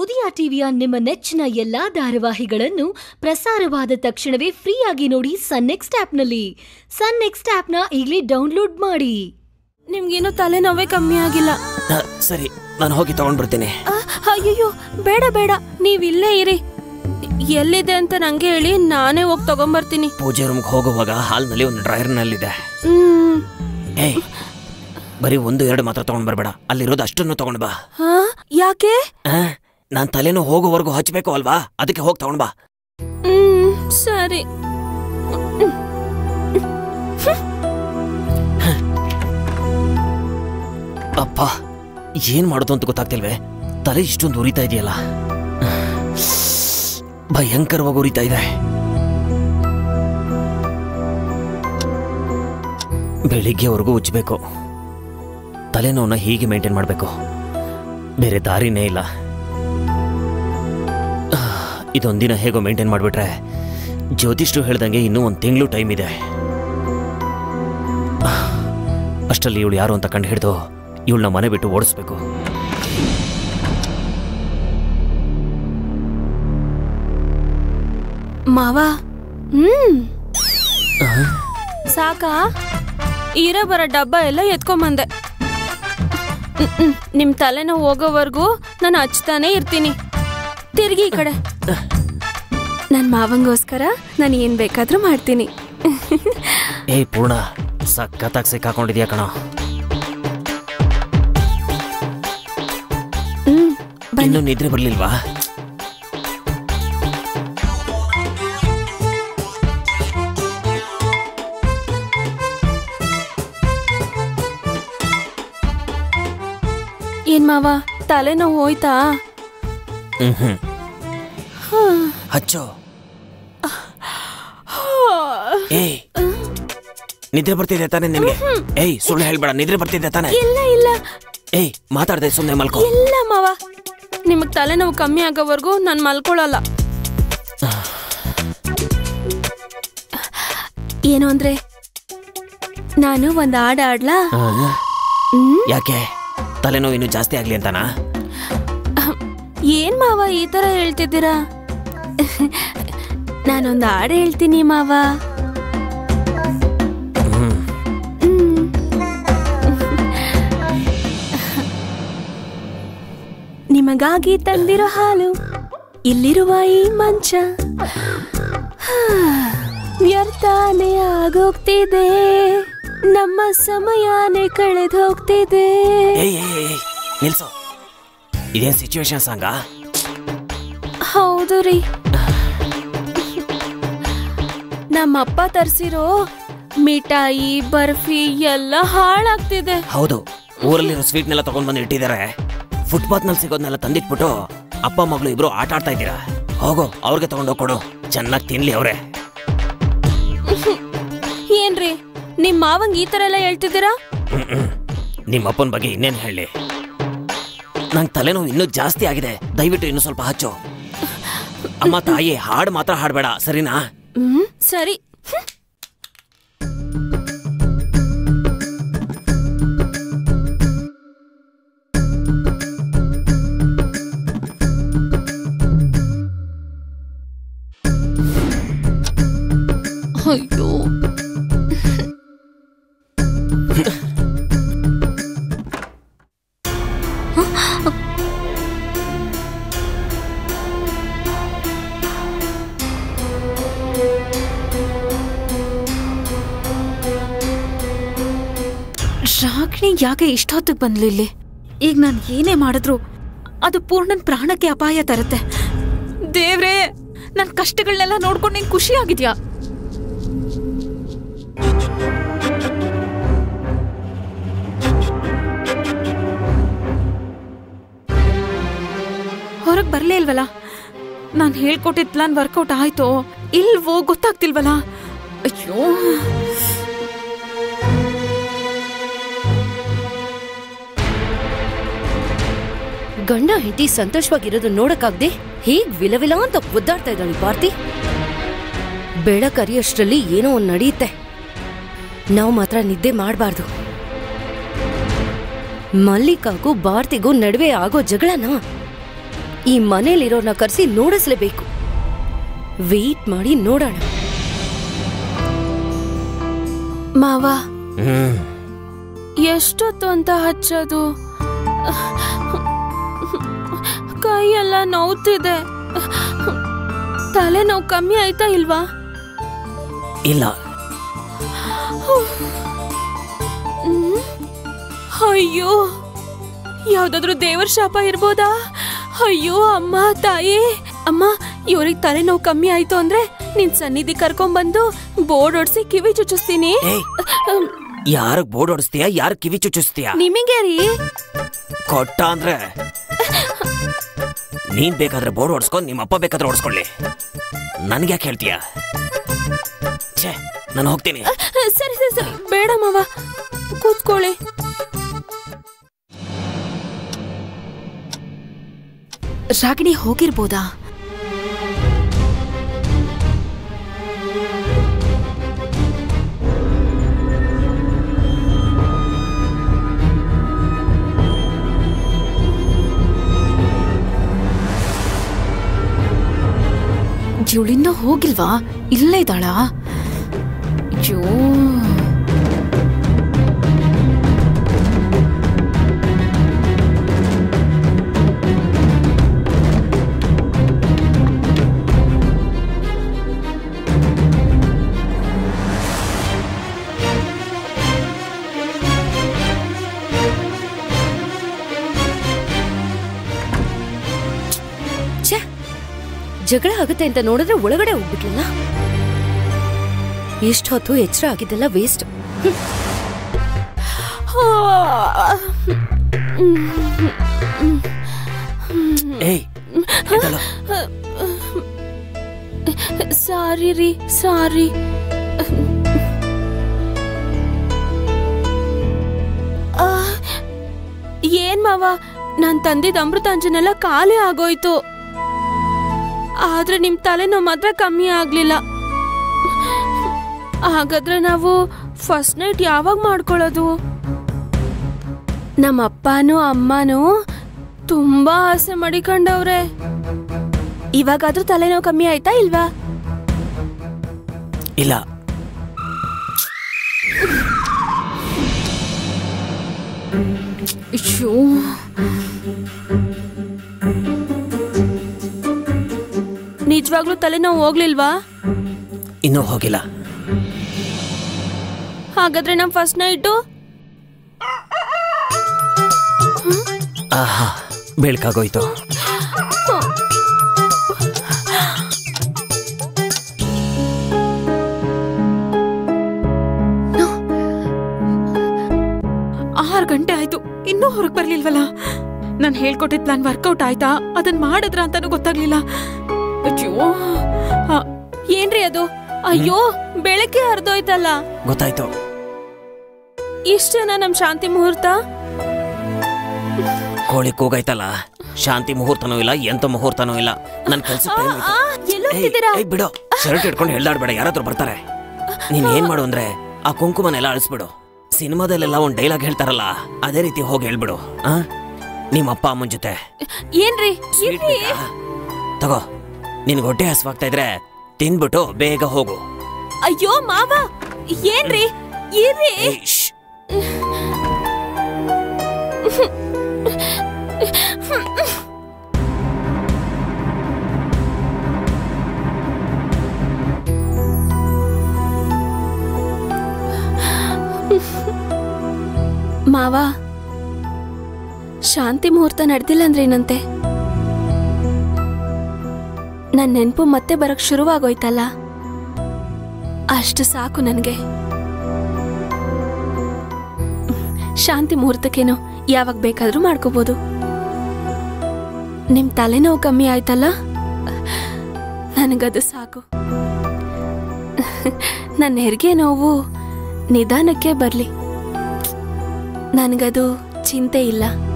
ಉದಯ ಟಿವಿಯ ನಿಮ್ಮ ನೆಚ್ಚಿನ ಎಲ್ಲಾ ಧಾರಾವಾಹಿಗಳನ್ನು ಪ್ರಸಾರವಾದ ತಕ್ಷಣವೇ ಫ್ರೀಯಾಗಿ ನೋಡಿ ಸನ್ ನೆಕ್ಸ್ಟ್ ಆಪ್ನಲ್ಲಿ ಸನ್ ನೆಕ್ಸ್ಟ್ ಆಪ್ನ ಈಗಲೇ ಡೌನ್ಲೋಡ್ ಮಾಡಿ ನಿಮ್ಗೇನು ತಲೆನೋವೇ ಕಮ್ಮಿ ಆಗಿಲ್ಲ ಆ, ಸರಿ ನಾನು ಹೋಗಿ ತಗೊಂಡ್ ಬರ್ತೀನಿ ಆ, ಅಯ್ಯಯ್ಯೋ ಬೇಡ ಬೇಡ ನೀವ್ ಇಲ್ಲೇ ಇರಿ ಎಲ್ಲಿದೆ ಅಂತ ನಂಗೆ ಹೇಳಿ ನಾನೇ ಹೋಗಿ ತಗೊಂಬರ್ತೀನಿ ಪೂಜೆ ರೂಮ್ಗೆ ಹೋಗುವಾಗ ಹಾಲ್ನಲ್ಲಿ ಒಂದು ಡ್ರೈಯರ್ನಲ್ಲಿದೆ ಹ್ಮ್ ಏಯ್ ಬರೀ ಒಂದು ಎರಡು ಮಾತ್ರ ತಗೊಂಡ್ ಬರಬೇಡ ಅಲ್ಲಿರೋದು ಅಷ್ಟನ್ನು ತಗೊಂಡ್ ಬಾ ಹಾ ಯಾಕೆ ಆ, ನಾನ್ ತಲೆನೋ ಹೋಗೋವರೆಗೂ ಹಚ್ಬೇಕು ಅಲ್ವಾ ಅದಕ್ಕೆ ಹೋಗಿ ತಗೊಂಡ್ ಬಾ ಹ್ಮ್ ಸರಿ ಅಪ್ಪ ಏನ್ ಮಾಡೋದು ಅಂತ ಗೊತ್ತಾಗ್ತಿಲ್ವೇ ತಲೆ ಇಷ್ಟೊಂದು ಉರಿತಾ ಇದೆಯಲ್ಲ ಭಯಂಕರವಾಗಿ ಉರಿತಾ ಇದೆ ಬೆಳಿಗ್ಗೆವರೆಗೂ ಉಜ್ಬೇಕು ತಲೆನೋವನ್ನ ಹೀಗೆ ಮೇಂಟೈನ್ ಮಾಡಬೇಕು ಬೇರೆ ದಾರಿನೇ ಇಲ್ಲ ಆ, ಇದೊಂದಿನ ಹೇಗೋ ಮೇಂಟೈನ್ ಮಾಡಿಬಿಟ್ರೆ ಜ್ಯೋತಿಷ್ರು ಹೇಳ್ದಂಗೆ ಇನ್ನೂ ಒಂದು ತಿಂಗಳು ಟೈಮ್ ಇದೆ ಆ, ಅಷ್ಟರಲ್ಲಿ ಇವಳು ಯಾರು ಅಂತ ಕಂಡು ಹಿಡಿದು ಇವಳನ್ನ ಮನೆ ಬಿಟ್ಟು ಓಡಿಸ್ಬೇಕು ಮಾವ ಹ್ಮ್ ಸಾಕಾ ಇರೋ ಬರೋ ಡಬ್ಬ ಎಲ್ಲ ಎತ್ಕೊಂಬಂದೆ ಹ್ಮ್, ಹ್ಮ್. ನಿಮ್ ತಲೆನೋ ಹೋಗೋವರೆಗೂ ನಾನು ಹಚ್ತಾನೆ ಇರ್ತೀನಿ ತಿರ್ಗಿ ಈ ಕಡೆ ನನ್ ಮಾವಂಗೋಸ್ಕರ ನಾನು ಏನ್ ಬೇಕಾದ್ರೂ ಮಾಡ್ತೀನಿ ಏಯ್ ಪೂರ್ಣ ಸಖತ್ತಾಗಿ ಸಿಕ್ಕಾಕೊಂಡಿದ್ಯಾ ಕಣ ಹ್ಮ್ ಬನ್ನಿ ಇನ್ನು ನಿದ್ರೆ ಬರ್ಲಿಲ್ವಾ ಏನ್ ಮಾವ ತಲೆನೋ ಹೋಯ್ತಾ ಹ್ಮ್ ಹ್ಮ್ ಹಚ್ಚೋ ಏಯ್ ನಿದ್ರೆ ಬರ್ತಿದೆ ತಾನೆ ನಿನ್ಗೆ ಏಯ್ ಸುಳ್ಳು ಹೇಳ್ಬೇಡ ನಿದ್ರೆ ಬರ್ತಿದೆ ತಾನೆ ಇಲ್ಲ ಇಲ್ಲ ಏಯ್ ಮಾತಾಡ್ದೆ ಸುಮ್ಮನೆ ಮಲ್ಕೋ ಇಲ್ಲ ಮಾವ ನಿಮಗ್ ತಲೆನೋವು ಕಮ್ಮಿ ಆಗೋವರೆಗೂ ನಾನು ಮಲ್ಕೊಳಲ್ಲ ಏನು ಅಂದ್ರೆ ನಾನು ಒಂದ್ ಹಾಡ್ ಆಡ್ಲಾ ಹ್ಮ್ ಯಾಕೆ ತಲೆನೋವು ಇನ್ನೂ ಜಾಸ್ತಿ ಆಗ್ಲಿ ಅಂತನಾ ಏನ್ ಮಾವ ಈ ತರ ಹೇಳ್ತಿದ್ದೀರಾ ನಾನೊಂದು ಹಾಡು ಹೇಳ್ತೀನಿ ಮಾವ ಹ್ಮ್ ಹ್ಮ್. ನಿಮಗಾಗಿ ತಂದಿರೋ ಹಾಲು ಇಲ್ಲಿರುವ ಈ ಮಂಚ ಹಾ, ವ್ಯರ್ಥಾನೇ ಆಗೋಗ್ತಿದೆ ನಮ್ಮ ಸಮಯನೇ ಕಳೆದು ಹೋಗ್ತಿದೆ ಏಯ್ ಏಯ್ ಏಯ್, ಏಯ್ ನಿಲ್ಸು ಇದೇನ್ ಸಿಚುವೇಶನ್ ಸಾಂಗಾ ಹೌದು ರೀ ನಮ್ಮಪ್ಪ ತರ್ಸಿರೋ ಮಿಠಾಯಿ ಬರ್ಫಿ ಎಲ್ಲ ಹಾಳಾಗ್ತಿದೆ ಹೌದು ಊರಲ್ಲಿರೋ ಸ್ವೀಟ್ನೆಲ್ಲ ತಗೊಂಡ್ ಬಂದು ಇಟ್ಟಿದ್ದಾರೆ ಫುಟ್ಪಾತ್ ನಲ್ಲಿ ಸಿಗೋದ್ನೆಲ್ಲ ತಂದಿಟ್ಬಿಟ್ಟು ಅಪ್ಪ ಮಗಳು ಇಬ್ರು ಆಟ ಆಡ್ತಾ ಇದ್ದೀರಾ ಹೋಗು ಅವ್ರಿಗೆ ತಗೊಂಡೋಗ್ ಕೊಡು ಚೆನ್ನಾಗಿ ತಿನ್ಲಿ ಅವ್ರೆ ಏನ್ರಿ ನಿಮ್ ಮಾವಂಗ್ ಈ ತರ ಎಲ್ಲ ಹೇಳ್ತಿದ್ದೀರಾ ನಿಮ್ಮ ಅಪ್ಪನ ಬಗ್ಗೆ ಇನ್ನೇನು ಹೇಳಿ ನಂಗೆ ತಲೆನೋವು ಇನ್ನೂ ಜಾಸ್ತಿ ಆಗಿದೆ ದಯವಿಟ್ಟು ಇನ್ನೂ ಸ್ವಲ್ಪ ಹಚ್ಚು ಅಮ್ಮ ತಾಯಿ ಹಾಡು ಮಾತ್ರ ಹಾಡ್ಬೇಡ ಸರಿನಾ ಹ್ಮ್ ಸರಿ ಹ್ಮ್. ಅಯ್ಯೋ ರಾಗಿಣಿ ಯಾಕೆ ಇಷ್ಟೊತ್ತಿಗೆ ಬಂದ್ಲು ಇಲ್ಲಿ ಈಗ ನಾನು ಏನೇ ಮಾಡಿದ್ರು ಅದು ಪೂರ್ಣನ್ ಪ್ರಾಣಕ್ಕೆ ಅಪಾಯ ತರುತ್ತೆ ದೇವ್ರೇ ನನ್ ಕಷ್ಟಗಳನ್ನೆಲ್ಲ ನೋಡ್ಕೊಂಡು ನೀನ್ ಖುಷಿ ಆಗಿದ್ಯಾ ಹೊರಗ್ ಬರ್ಲೇ ಇಲ್ವಲ್ಲ ನಾನು ಹೇಳ್ಕೊಟ್ಟಿದ್ ಪ್ಲಾನ್ ವರ್ಕೌಟ್ ಆಯ್ತೋ ಇಲ್ವೋ ಗೊತ್ತಾಗ್ತಿಲ್ವಲ್ಲ ಅಯ್ಯೋ ಗಂಡ ಹೆಂಡತಿ ಸಂತೋಷವಾಗಿರೋದು ನೋಡಕ್ಕಾಗ್ದೆ ಹೀಗ್ ವಿಲವಿಲ ಅಂತ ಒದ್ದಾಡ್ತಾ ಇದ್ದಾಳೆ ಭಾರತಿ ಬೆಳಕರಿಯಷ್ಟರಲ್ಲಿ ಏನೋ ಒಂದ್ ನಡೆಯುತ್ತೆ ನಾವು ಮಾತ್ರ ನಿದ್ದೆ ಮಾಡಬಾರ್ದು ಮಲ್ಲಿಕಾಗೂ ಭಾರತಿಗೂ ನಡುವೆ ಆಗೋ ಜಗಳನ ಈ ಮನೇಲಿರೋರ್ನ ಕರೆಸಿ ನೋಡಿಸ್ಲೇಬೇಕು ವೆಯ್ಟ್ ಮಾಡಿ ನೋಡೋಣ ಮಾವ ಹ್ಮ್ ಎಷ್ಟೊತ್ತು ಅಂತ ಹಚ್ಚೋದು ಕೈಯೆಲ್ಲ ನೋವ್ತಿದೆ ತಲೆ ನೋವು ಕಮ್ಮಿ ಆಯ್ತಾ ಇಲ್ವಾ ಇಲ್ಲ ಹ್ಮ್? ಅಯ್ಯೋ ಯಾವ್ದಾದ್ರು ದೇವರ ಶಾಪ ಇರ್ಬೋದಾ ಅಯ್ಯೋ ಅಮ್ಮ ತಾಯಿ ಅಮ್ಮ ಇವ್ರಿಗೆ ತಲೆನೋವು ಕಮ್ಮಿ ಆಯ್ತು ಅಂದ್ರೆ ನಿನ್ ಸನ್ನಿಧಿ ಕರ್ಕೊಂಡ್ಬಂದು ಬೋರ್ಡ್ ಹೊಡ್ಸಿ ಕಿವಿ ಚುಚ್ಚಿಸ್ತೀನಿ ಏಯ್ ಯಾರಗ್ ಬೋರ್ಡ್ ಹೊಡಿಸ್ತೀಯ ಯಾರ ಕಿವಿ ಚುಚ್ಚಿಸ್ತೀಯ ನಿಮಗೆ ರೀ ಕೊಟ್ಟ ಅಂದ್ರೆ ನೀನ್ ಬೇಕಾದ್ರೆ ಬೋರ್ಡ್ ಹೊಡ್ಸ್ಕೊಂಡ್ ನಿಮ್ಮ ಅಪ್ಪ ಬೇಕಾದ್ರೆ ಹೊಡ್ಸ್ಕೊಳ್ಳಿ ನನ್ಗೆ ಯಾಕೆ ಹೇಳ್ತೀಯ ಛೇ ನಾನು ಹೋಗ್ತೀನಿ ಸರಿ ಸರಿ ಸರಿ ಬೇಡ ಮಾವ ಕೂತ್ಕೊಳ್ಳಿ ರಾಗಿಣಿ ಹೋಗಿರ್ಬೋದಾ ಇವಳಿನ್ನೂ ಹೋಗಿಲ್ವಾ ಇಲ್ಲೇ ಇದ್ದಾಳಾ ಅಯ್ಯೋ ಛೇ ಜಗಳ ಆಗುತ್ತೆ ಅಂತ ನೋಡಿದ್ರೆ ಒಳಗಡೆ ಹೋಗ್ಬಿಟ್ಲಲ್ಲ ಎಷ್ಟು ಹೊತ್ತು ಎಚ್ಚರ ಆಗಿದ್ದೆಲ್ಲ ವೇಸ್ಟ್ ಏಯ್ ಎದ್ದೇಳು. ಸಾರಿ ರೀ ಸಾರಿ ಆ, ಏನ್ ಮಾವ ನಾನ್ ತಂದಿದ್ದ ಅಮೃತಾಂಜನೆಲ್ಲ ಖಾಲಿ ಆಗೋಯ್ತು ಆದ್ರೆ ನಿಮ್ ತಲೆನೋವು ಮಾತ್ರ ಕಮ್ಮಿ ಆಗ್ಲಿಲ್ಲ ಹಾಗಾದ್ರೆ ನಾವು ಫಸ್ಟ್ ನೈಟ್ ಯಾವಾಗ ಮಾಡ್ಕೊಳ್ಳೋದು ನಮ್ಮ ಅಪ್ಪನೂ ಅಮ್ಮನೂ ತುಂಬಾ ಆಸೆ ಮಡಿಕೊಂಡವ್ರೆ ಇವಾಗಾದ್ರೂ ತಲೆನೋವು ಕಮ್ಮಿ ಆಯ್ತಾ ಇಲ್ವಾ ಇಲ್ಲ ಅಯ್ಯೋ ನಿಜವಾಗ್ಲೂ ತಲೆನೋವು ಹೋಗ್ಲಿಲ್ವಾ ಇನ್ನೂ ಹೋಗಿಲ್ಲ ಹಾಗಾದ್ರೆ ನಮ್ ಫಸ್ಟ್ ನೈಟು ಆಹಾ ಬೆಳ್ಕಾಗೋಯ್ತು ಆರು ಗಂಟೆ ಆಯ್ತು ಇನ್ನೂ ಹೊರಗೆ ಬರ್ಲಿಲ್ವಲ್ಲ ನಾನು ಹೇಳ್ಕೊಟ್ಟಿದ್ ಪ್ಲಾನ್ ವರ್ಕೌಟ್ ಆಯ್ತಾ ಅದನ್ನ ಮಾಡಿದ್ರ ಅಂತಾನು ಗೊತ್ತಾಗ್ಲಿಲ್ಲ ಅಯ್ಯೋ ಆ, ಏನ್ರಿ ಅದು ಅಯ್ಯೋ ಬೆಳಗ್ಗೆ ಹರಿದೋಯ್ತಲ್ಲ ಗೊತ್ತಾಯ್ತು ಇಷ್ಟೇನಾ ನಮ್ ಶಾಂತಿ ಮುಹೂರ್ತ ಕೋಳಿ ಕೂಗಾಯ್ತಲ್ಲ ಶಾಂತಿ ಮುಹೂರ್ತನೂ ಇಲ್ಲ ಎಂತ ಮುಹೂರ್ತನೂ ಇಲ್ಲ ನನ್ ಕೆಲ್ಸ ಟೈಮ್ ಆ, ಎಲ್ಲಿ ಹೋಗ್ತಿದ್ದೀರಾ ಬಿಡು ಶರ್ಟ್ ಇಟ್ಕೊಂಡು ಹೇಳ್ದಾಡ್ಬೇಡ ಯಾರಾದ್ರೂ ಬರ್ತಾರೆ ನೀನ್ ಏನ್ ಮಾಡು ಅಂದ್ರೆ ಆ ಕುಂಕುಮನೆಲ್ಲ ಅಳಿಸ್ಬಿಡು ಸಿನಿಮಾದಲ್ಲೆಲ್ಲ ಒಂದ್ ಡೈಲಾಗ್ ಹೇಳ್ತಾರಲ್ಲ ಅದೇ ರೀತಿ ಹೋಗಿ ಹೇಳ್ಬಿಡು ಆ ನಿಮ್ಮ ಅಪ್ಪ ಅಮ್ಮನ ಜೊತೆ ಏನ್ರಿ Sweet ಇರ್ರಿ ಬೇಕಾ? ತಗೋ ನಿನ್ಗೆ ಹೊಟ್ಟೆ ಹಸ್ವಾಗ್ತಾ ಇದ್ರೆ ತಿಂದ್ಬಿಟ್ಟು ಬೇಗ ಹೋಗು ಅಯ್ಯೋ ಮಾವ ಏನ್ರಿ ಇರ್ರಿ ಏಯ್, ಶ್ಶ್. ಮಾವ ಶಾಂತಿ ಮುಹೂರ್ತ ನಡೆದಿಲ್ಲ ಅಂದ್ರೆ ಏನಂತೆ ನನ್ ನೆನ್ಪು ಮತ್ತೆ ಬರಕ್ ಶುರುವಾಗೋಯ್ತಲ್ಲ ಅಷ್ಟು ಸಾಕು ನನಗೆ ಶಾಂತಿ ಮುಹೂರ್ತಕ್ಕೇನು ಯಾವಾಗ ಬೇಕಾದ್ರೂ ಮಾಡ್ಕೋಬಹುದು ನಿಮ್ ತಲೆನೋವು ಕಮ್ಮಿ ಆಯ್ತಲ್ಲ ನನಗದು ಸಾಕು ನನ್ನ ಹೆರಿಗೆ ನೋವು ನಿಧಾನಕ್ಕೆ ಬರ್ಲಿ ನನಗದು ಚಿಂತೆ ಇಲ್ಲ